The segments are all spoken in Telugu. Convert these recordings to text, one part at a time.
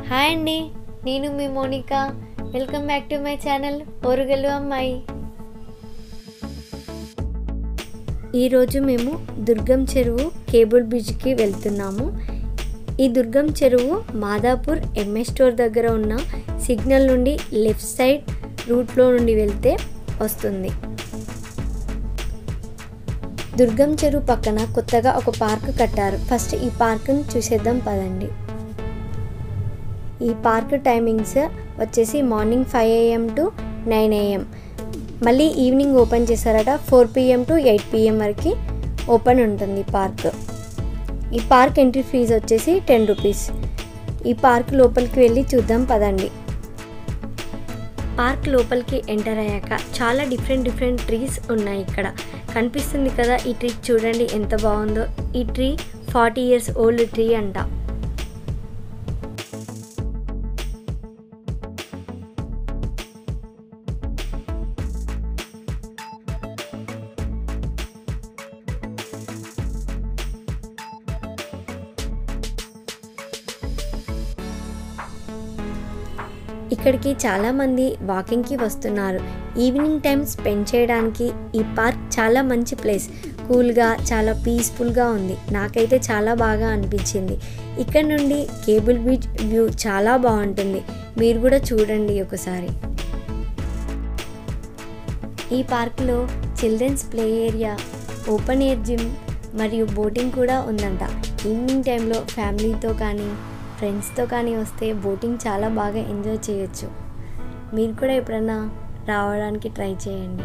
హాయ్ అండి నేను మీ Monika welcome back to my channel Orugallu అమ్మాయి ఈరోజు మేము దుర్గం చెరువు కేబుల్ బ్రిడ్జ్కి వెళ్తున్నాము ఈ దుర్గం చెరువు మాదాపూర్ ఎంఎస్ స్టోర్ దగ్గర ఉన్న సిగ్నల్ నుండి లెఫ్ట్ సైడ్ రూట్లో నుండి వెళ్తే వస్తుంది దుర్గం చెరువు పక్కన కొత్తగా ఒక పార్క్ కట్టారు ఫస్ట్ ఈ పార్క్ని చూసేద్దాం పదండి ఈ పార్క్ టైమింగ్స్ వచ్చేసి morning five AM to nine AM మళ్ళీ ఈవినింగ్ ఓపెన్ చేశారట four PM to eight PM వరకు ఓపెన్ ఉంటుంది పార్క్ ఈ పార్క్ ఎంట్రీ ఫీజు వచ్చేసి టెన్ రూపీస్ ఈ పార్క్ లోపలికి వెళ్ళి చూద్దాం పదండి పార్క్ లోపలికి ఎంటర్ అయ్యాక చాలా డిఫరెంట్ డిఫరెంట్ ట్రీస్ ఉన్నాయి ఇక్కడ కనిపిస్తుంది కదా ఈ ట్రీ చూడండి ఎంత బాగుందో ఈ tree forty years old tree అంట ఇక్కడికి చాలామంది వాకింగ్కి వస్తున్నారు ఈవినింగ్ టైం స్పెండ్ చేయడానికి ఈ పార్క్ చాలా మంచి ప్లేస్ కూల్గా చాలా పీస్ఫుల్గా ఉంది నాకైతే చాలా బాగా అనిపించింది ఇక్కడ నుండి కేబుల్ బ్రిడ్జ్ వ్యూ చాలా బాగుంటుంది మీరు కూడా చూడండి ఒకసారి ఈ పార్క్లో children's play area open air gym మరియు బోటింగ్ కూడా ఉందంట ఈవినింగ్ టైంలో ఫ్యామిలీతో కానీ ఫ్రెండ్స్తో కానీ వస్తే బోటింగ్ చాలా బాగా ఎంజాయ్ చేయొచ్చు మీరు కూడా ఎప్పుడన్నా రావడానికి ట్రై చేయండి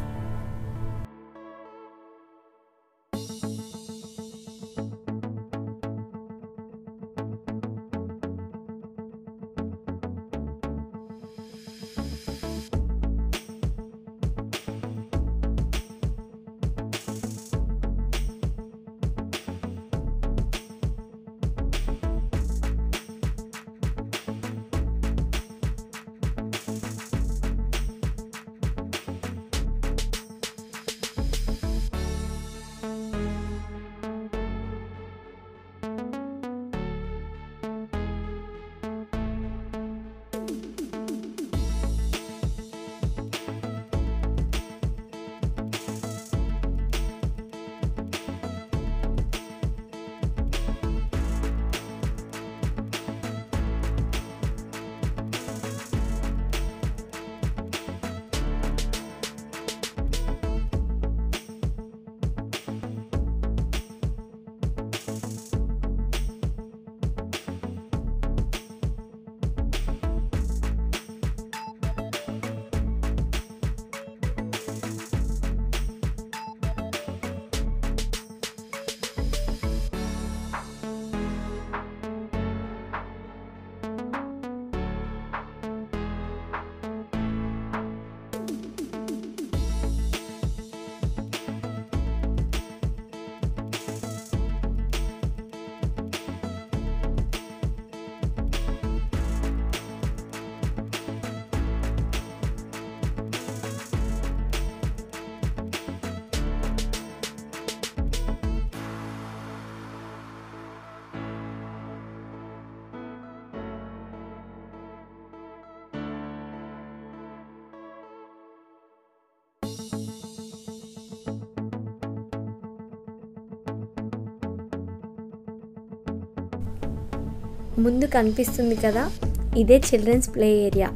ముందు కనిపిస్తుంది కదా ఇదే చిల్డ్రన్స్ ప్లే ఏరియా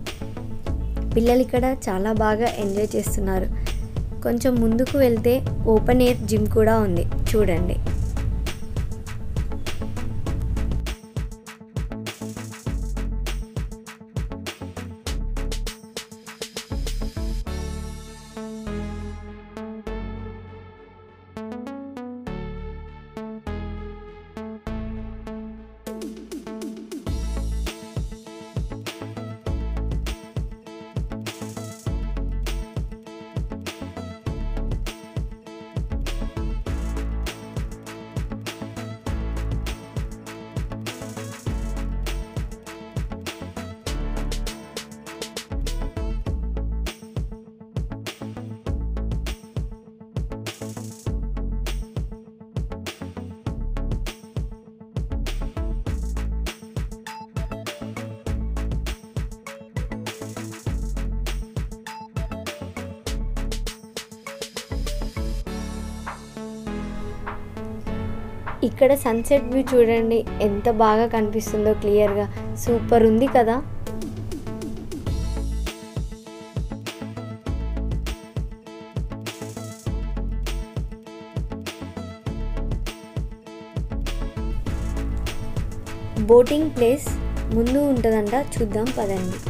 పిల్లలు ఇక్కడ చాలా బాగా ఎంజాయ్ చేస్తున్నారు కొంచెం ముందుకు వెళ్తే ఓపెన్ ఎయిర్ జిమ్ కూడా ఉంది చూడండి ఇక్కడ సన్సెట్ వ్యూ చూడండి ఎంత బాగా కనిపిస్తుందో క్లియర్గా సూపర్ ఉంది కదా బోటింగ్ ప్లేస్ ముందు ఉంటుందంట చూద్దాం పదండి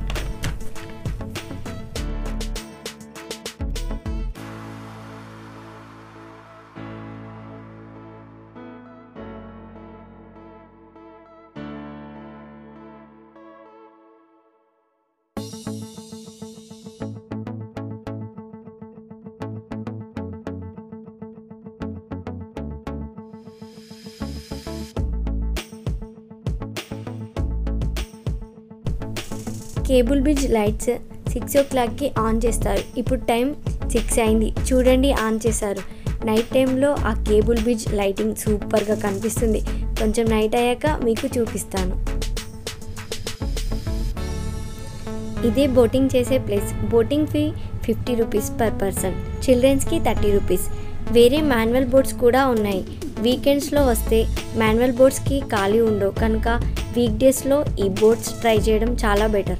కేబుల్ బ్రిడ్జ్ లైట్స్ సిక్స్ ఓ క్లాక్కి ఆన్ చేస్తారు ఇప్పుడు టైం సిక్స్ అయింది చూడండి ఆన్ చేశారు నైట్ టైంలో ఆ కేబుల్ బ్రిడ్జ్ లైటింగ్ సూపర్గా కనిపిస్తుంది కొంచెం నైట్ అయ్యాక మీకు చూపిస్తాను ఇదే బోటింగ్ చేసే place boating fee fifty rupees per person చిల్డ్రన్స్కి థర్టీ రూపీస్ వేరే మాన్యువల్ బోట్స్ కూడా ఉన్నాయి వీకెండ్స్లో వస్తే మాన్యువల్ బోట్స్కి ఖాళీ ఉండవు కనుక వీక్ డేస్లో ఈ బోట్స్ ట్రై చేయడం చాలా బెటర్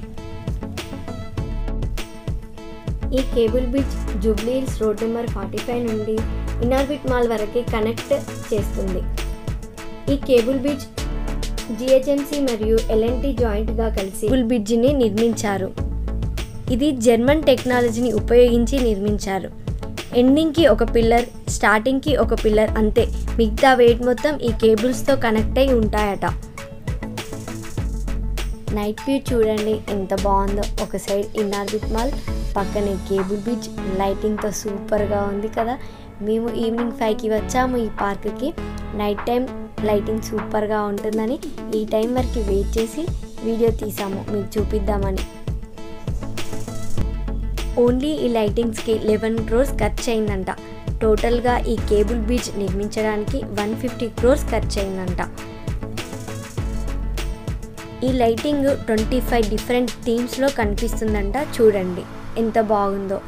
ఈ cable bridge Jubilee Hills road number forty five నుండి ఇనార్బిట్ మాల్ వరకు కనెక్ట్ చేస్తుంది ఈ కేబుల్ బ్రిడ్జ్ జిహెచ్ఎంసి మరియు ఎల్ఎన్టీ జాయింట్గా కలిసి కేబుల్ బ్రిడ్జిని నిర్మించారు ఇది జర్మన్ టెక్నాలజీని ఉపయోగించి నిర్మించారు ఎండింగ్కి ఒక పిల్లర్ స్టార్టింగ్కి ఒక పిల్లర్ అంతే మిగతా వెయిట్ మొత్తం ఈ కేబుల్స్తో కనెక్ట్ అయి ఉంటాయట నైట్ వ్యూ చూడండి ఎంత బాగుందో ఒక సైడ్ ఇన్నార్బిట్ మాల్ పక్కనే కేబుల్ బీచ్ లైటింగ్తో సూపర్గా ఉంది కదా మేము ఈవినింగ్ ఫైవ్కి వచ్చాము ఈ పార్క్కి నైట్ టైం లైటింగ్ సూపర్గా ఉంటుందని ఈ టైం వరకు వెయిట్ చేసి వీడియో తీసాము మీకు చూపిద్దామని ఓన్లీ ఈ లైటింగ్స్కి లెవెన్ క్రోర్స్ ఖర్చు అయిందంట టోటల్గా ఈ కేబుల్ బీచ్ నిర్మించడానికి వన్ ఫిఫ్టీ క్రోర్స్ ఖర్చు అయిందంట ఈ లైటింగ్ ట్వంటీ ఫైవ్ డిఫరెంట్ థీమ్స్లో కనిపిస్తుందంట చూడండి ఎంత బాగుందో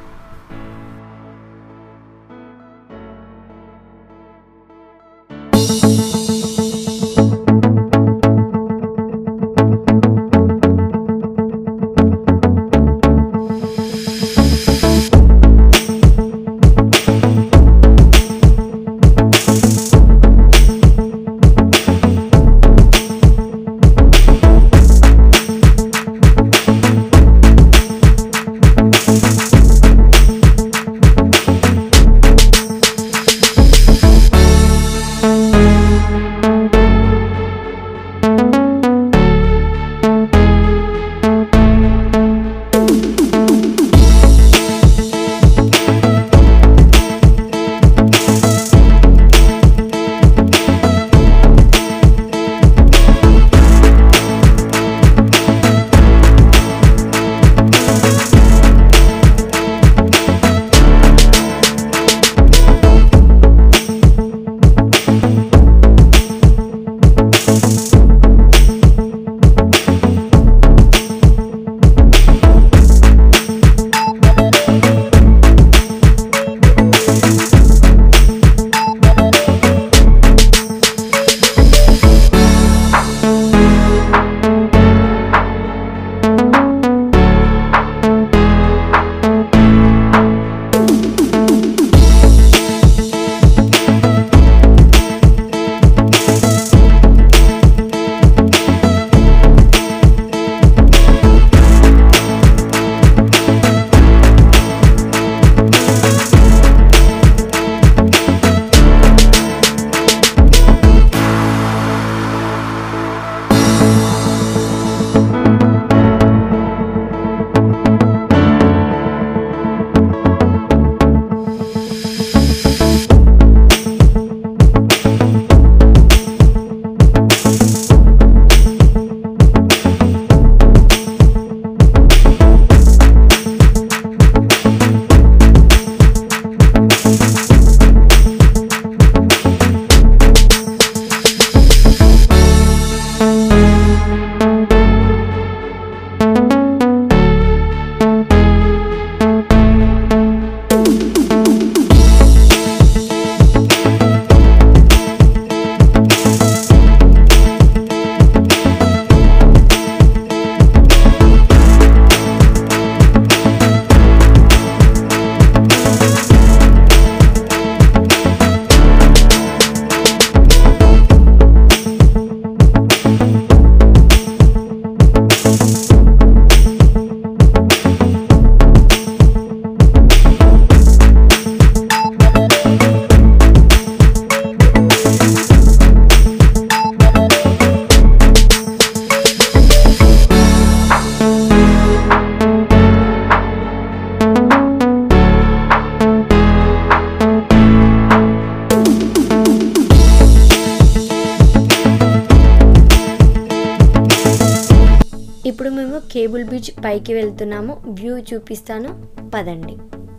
ఇప్పుడు మేము కేబుల్ బీచ్ పైకి వెళ్తున్నాము వ్యూ చూపిస్తాను పదండి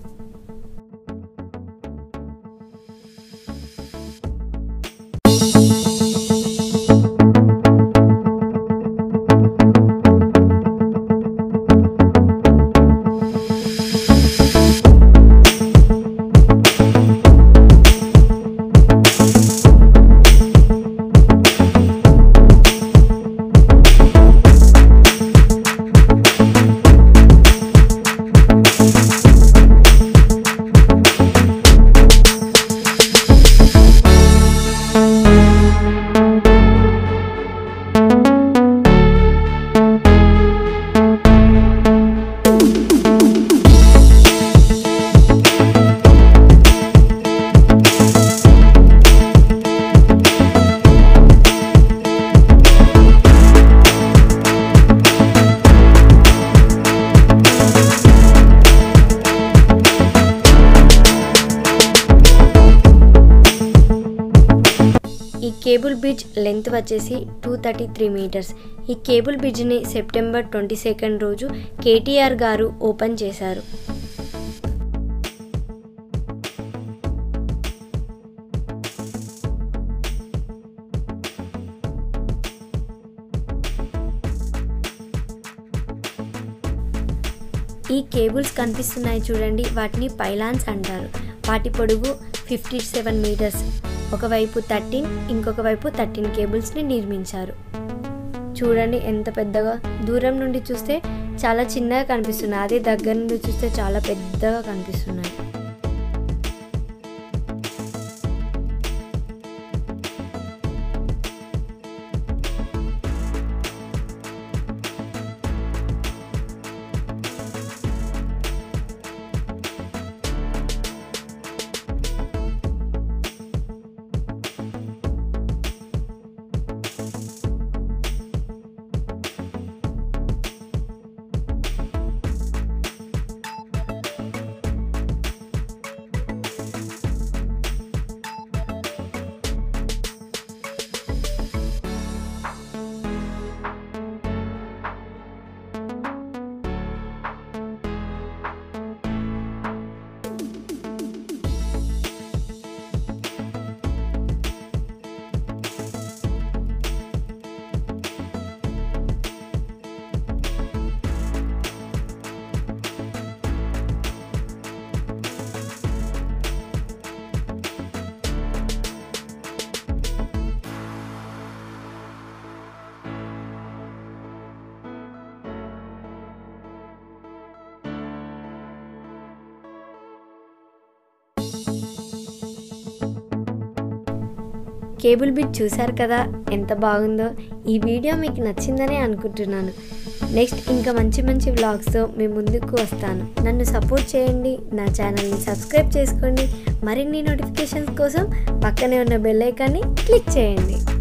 ఈ కేబుల్ బ్రిడ్జ్ లెంత్ వచ్చేసి టూ థర్టీ త్రీ మీటర్స్ ఈ కేబుల్ బ్రిడ్జ్ని సెప్టెంబర్ ట్వంటీ సెకండ్ రోజు కేటీఆర్ గారు ఓపెన్ చేశారు ఈ కేబుల్స్ కనిపిస్తున్నాయి చూడండి వాటిని పైలాన్స్ అంటారు వాటి పొడవు ఫిఫ్టీ సెవెన్ మీటర్స్ ఒకవైపు థర్టీన్ ఇంకొక వైపు థర్టీన్ కేబుల్స్ని నిర్మించారు చూడండి ఎంత పెద్దగా దూరం నుండి చూస్తే చాలా చిన్నగా కనిపిస్తున్నాయి అదే దగ్గర నుండి చూస్తే చాలా పెద్దగా కనిపిస్తున్నాయి కేబుల్ బిట్ చూశారు కదా ఎంత బాగుందో ఈ వీడియో మీకు నచ్చిందనే అనుకుంటున్నాను నెక్స్ట్ ఇంకా మంచి మంచి వ్లాగ్స్తో మీ ముందుకు వస్తాను నన్ను సపోర్ట్ చేయండి నా ఛానల్ని సబ్స్క్రైబ్ చేసుకోండి మరిన్ని నోటిఫికేషన్స్ కోసం పక్కనే ఉన్న బెల్ ఐకాన్ని క్లిక్ చేయండి